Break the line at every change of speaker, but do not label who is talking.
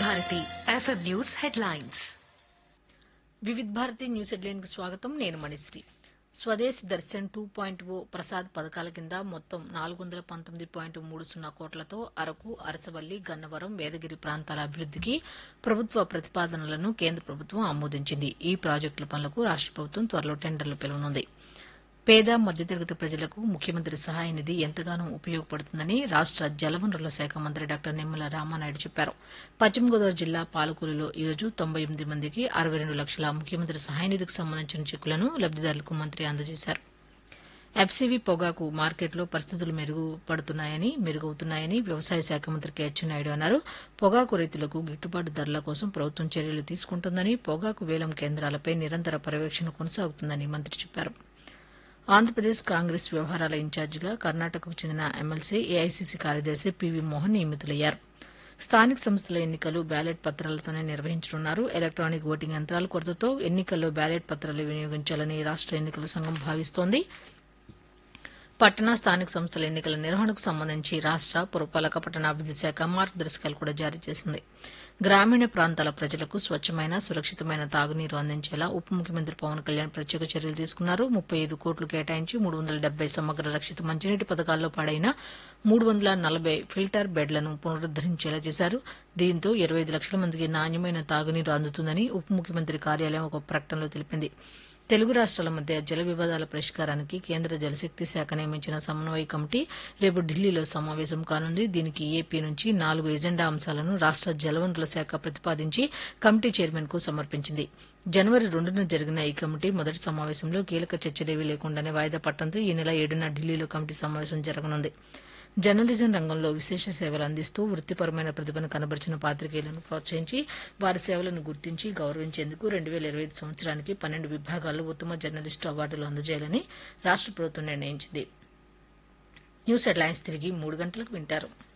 Bharati FM news headlines
Vividh Bharati news headline కి స్వాగతం నేను Manishree Swadesh Darshan two point O Prasad పథకాల కింద మొత్తం నాలుగు వందల పంతొమ్మిది పాయింట్ మూడు సున్నా కోట్లతో అరకు అరసవల్లి గన్నవరం వేదగిరి ప్రాంతాల అభివృద్దికి ప్రభుత్వ ప్రతిపాదనలను కేంద్ర ప్రభుత్వం ఆమోదించింది ఈ ప్రాజెక్టుల పనులకు రాష్ట ప్రభుత్వం త్వరలో టెండర్లు పిలవనుంది పేద మధ్యతరగతి ప్రజలకు ముఖ్యమంత్రి సహాయ నిధి ఎంతగానో ఉపయోగపడుతుందని రాష్ట జలవనరుల శాఖ మంత్రి డాక్టర్ నిమ్మల రామానాయుడు చెప్పారు పశ్చిమ గోదావరి జిల్లా పాలకూరులో ఈ రోజు తొంభై ఎనిమిది మందికి అరవై రెండు లక్షల ముఖ్యమంత్రి సహాయ నిధికి సంబంధించిన చెక్కులను లబ్దిదారులకు మంత్రి అందజేశారు ఎఫ్సీవీ పొగాకు మార్కెట్లో పరిస్థితులు మెరుగుపడుతున్నాయని మెరుగవుతున్నాయని వ్యవసాయ శాఖ మంత్రి కె అచ్చెన్నాయుడు అన్నారు పొగాకు రైతులకు గిట్టుబాటు ధరల కోసం ప్రభుత్వం చర్యలు తీసుకుంటుందని పొగాకు వేలం కేంద్రాలపై నిరంతర పర్యవేక్షణ కొనసాగుతుందని మంత్రి చెప్పారు ఆంధ్రప్రదేశ్ కాంగ్రెస్ వ్యవహారాల ఇన్ఛార్జిగా కర్ణాటకకు చెందిన ఎమ్మెల్సీ ఏఐసీసీ కార్యదర్శి పివి మోహన్ నియమితులయ్యారు స్థానిక సంస్థల ఎన్నికలు బ్యాలెట్ పత్రాలతోనే నిర్వహించనున్నారు ఎలక్ట్రానిక్ ఓటింగ్ యంత్రాల కొరతతో ఎన్నికల్లో బ్యాలెట్ పత్రాలు వినియోగించాలని రాష్ట ఎన్నికల సంఘం భావిస్తోంది పట్టణ స్థానిక సంస్థల ఎన్నికల నిర్వహణకు సంబంధించి రాష్ట పురపాలక పట్టణాభివృద్ది శాఖ మార్గదర్శకాలు కూడా జారీ చేసింది గ్రామీణ ప్రాంతాల ప్రజలకు స్వచ్ఛమైన సురక్షితమైన తాగునీరు అందించేలా ఉప ముఖ్యమంత్రి పవన్ కళ్యాణ్ ప్రత్యేక చర్యలు తీసుకున్నారు ముప్పై ఐదు కోట్లు కేటాయించి మూడు వందల డెబ్బై సమగ్ర రక్షిత మంచినీటి పథకాల్లో పాడైన మూడు వందల నలభై ఫిల్టర్ బెడ్లను పునరుద్దరించేలా చేశారు దీంతో ఇరవై ఐదు లక్షల మందికి నాణ్యమైన తాగునీరు అందుతుందని ఉప ముఖ్యమంత్రి కార్యాలయం ఒక ప్రకటనలో తెలిపింది తెలుగు రాష్ట్రాల మధ్య జల వివాదాల పరిష్కారానికి కేంద్ర జలశక్తి శాఖ నియమించిన సమన్వయ కమిటీ రేపు ఢిల్లీలో సమావేశం కానుంది దీనికి ఏపీ నుంచి నాలుగు ఎజెండా అంశాలను రాష్ట జలవనరుల శాఖ ప్రతిపాదించి కమిటీ చైర్మన్ కు సమర్పించింది జనవరి రెండున జరిగిన ఈ కమిటీ మొదటి సమావేశంలో కీలక చర్చలేవీ లేకుండానే వాయిదా పట్టడంతో ఈ నెల ఏడున ఢిల్లీలో కమిటీ సమావేశం జరగనుంది జర్నలిజం రంగంలో విశేష సేవలు అందిస్తూ వృత్తిపరమైన ప్రతిభను కనబరిచిన పాత్రికేయులను ప్రోత్సహించి వారి సేవలను గుర్తించి గౌరవించేందుకు రెండు వేల ఇరవై ఐదు సంవత్సరానికి పన్నెండు విభాగాల్లో ఉత్తమ జర్నలిస్టు అవార్డులు అందజేయాలని రాష్ట ప్రభుత్వం నిర్ణయించింది న్యూస్ హెడ్లైన్స్ తిరిగి మూడు గంటలకు వింటారు